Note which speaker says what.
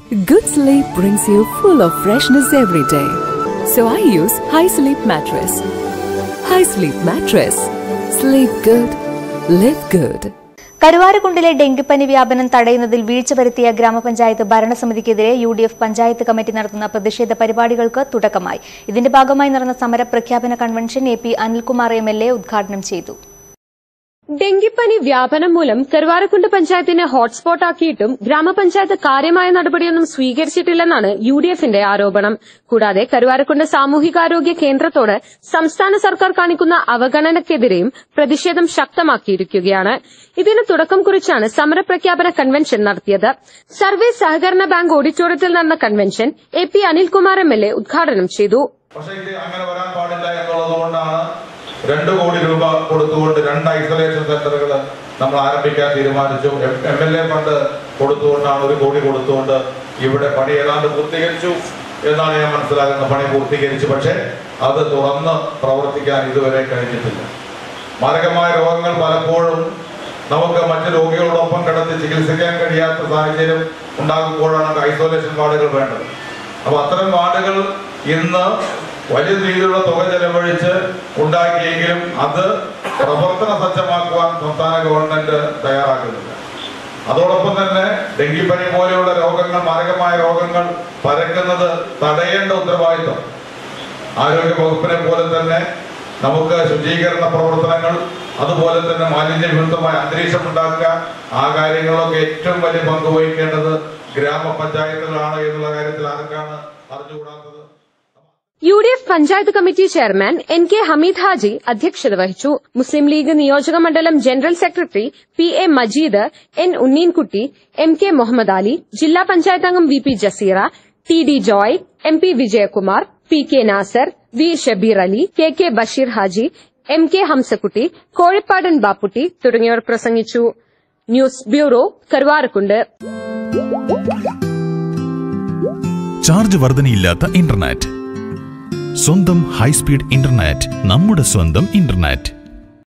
Speaker 1: Good sleep brings you full of freshness every day. So I use High Sleep Mattress. High Sleep Mattress. Sleep good. Live good.
Speaker 2: കരുവാരക്കുണ്ടിലെ ഡെങ്കിപ്പനി വ്യാപനം തടയുന്നതിൽ വീഴ്ച വരുത്തിയ ഗ്രാമപഞ്ചായത്ത് ഭരണസമിതിക്കെതിരെ U D F panchayat committee നടത്തുന്ന പ്രതിഷേധ പരിപാടികൾക്ക് തുടക്കമായി ഇതിന്റെ ഭാഗമായി നടന്ന സമര പ്രഖ്യാപന convention A P Anilkumar M L A ഉദ്ഘാടനം ചെയ്തു
Speaker 3: ഡെങ്കിപ്പനി വ്യാപനം മൂലം കരുവാരക്കുണ്ട് പഞ്ചായത്തിനെ ഹോട്ട്സ്പോട്ട് ആക്കിയിട്ടും ഗ്രാമപഞ്ചായത്ത് കാര്യമായ നടപടിയൊന്നും സ്വീകരിച്ചിട്ടില്ലെന്നാണ് യു ഡി എഫിന്റെ ആരോപണം കൂടാതെ കരുവാരക്കുണ്ട് സാമൂഹികാരോഗ്യ കേന്ദ്രത്തോട് സംസ്ഥാന സർക്കാർ കാണിക്കുന്ന അവഗണനയ്ക്കെതിരെയും പ്രതിഷേധം ശക്തമാക്കിയിരിക്കുകയാണ് ഇതിന് തുടക്കം കുറിച്ചാണ് സമരപ്രഖ്യാപന കൺവെൻഷൻ നടത്തിയത് സർവീസ് സഹകരണ ബാങ്ക് ഓഡിറ്റോറിയത്തിൽ നടന്ന convention A P Anilkumar M L A ഉദ്ഘാടനം ചെയ്തു
Speaker 4: പക്ഷേ ഇത് അങ്ങനെ വരാൻ പാടില്ല എന്നുള്ളത് കൊണ്ടാണ് രണ്ട് കോടി രൂപ കൊടുത്തുകൊണ്ട് രണ്ട് ഐസൊലേഷൻ സെന്ററുകൾ നമ്മൾ ആരംഭിക്കാൻ തീരുമാനിച്ചു എം എൽ എ ഫണ്ട് കൊടുത്തുകൊണ്ടാണ് ഒരു കോടി കൊടുത്തുകൊണ്ട് ഇവിടെ പണി ഏതാണ്ട് പൂർത്തീകരിച്ചു എന്നാണ് ഞാൻ മനസ്സിലാക്കുന്നത് പണി പൂർത്തീകരിച്ചു പക്ഷേ അത് തുറന്ന് പ്രവർത്തിക്കാൻ ഇതുവരെ കഴിഞ്ഞിട്ടില്ല മാരകമായ രോഗങ്ങൾ പലപ്പോഴും നമുക്ക് മറ്റു രോഗികളോടൊപ്പം കിടത്തി ചികിത്സിക്കാൻ കഴിയാത്ത സാഹചര്യം ഉണ്ടാകുമ്പോഴാണ് ഐസൊലേഷൻ വാർഡുകൾ വേണ്ടത് അപ്പൊ അത്തരം വാർഡുകൾ ഇന്ന് വലിയ രീതിയിലുള്ള തുക ചെലവഴിച്ച് ഉണ്ടാക്കിയെങ്കിലും അത് പ്രവർത്തന സജ്ജമാക്കുവാൻ സംസ്ഥാന ഗവൺമെന്റ് തയ്യാറാക്കുന്നില്ല അതോടൊപ്പം തന്നെ ഡെങ്കിപ്പനി പോലെയുള്ള രോഗങ്ങൾ മാരകമായ രോഗങ്ങൾ പരക്കുന്നത് തടയേണ്ട ഉത്തരവാദിത്വം ആരോഗ്യ വകുപ്പിനെ പോലെ തന്നെ നമുക്ക് ശുചീകരണ പ്രവർത്തനങ്ങൾ അതുപോലെ തന്നെ മാലിന്യവിരുദ്ധമായ അന്തരീക്ഷം ഉണ്ടാക്കുക ആ കാര്യങ്ങളിലൊക്കെ ഏറ്റവും വലിയ പങ്ക് വഹിക്കേണ്ടത് ഗ്രാമപഞ്ചായത്തുകളാണ് എന്നുള്ള കാര്യത്തിൽ ആർക്കാണ് അറിഞ്ഞുകൂടാത്തത്
Speaker 3: U D F panchayat committee chairman N K Hameed Haji അധ്യക്ഷത വഹിച്ചു മുസ്ലിം ലീഗ് നിയോജക മണ്ഡലം general secretary P A Majeed N Unneenkutty M K Muhammad Ali ജില്ലാ പഞ്ചായത്ത് അംഗം V P Jaseera T D Joy M P Vijayakumar P K Nasar V Shabeer Ali K K Basheer Haji M K Hamsakkutty Kozhippadan Bapputty തുടങ്ങിയവർ പ്രസംഗിച്ചു ന്യൂസ് ബ്യൂറോ കരുവാരക്കുണ്ട്
Speaker 5: ചാർജ് വർധനയില്ലാത്ത ഇന്റർനെറ്റ് സ്വന്തം ഹൈസ്പീഡ് ഇന്റർനെറ്റ് നമ്മുടെ സ്വന്തം ഇന്റർനെറ്റ്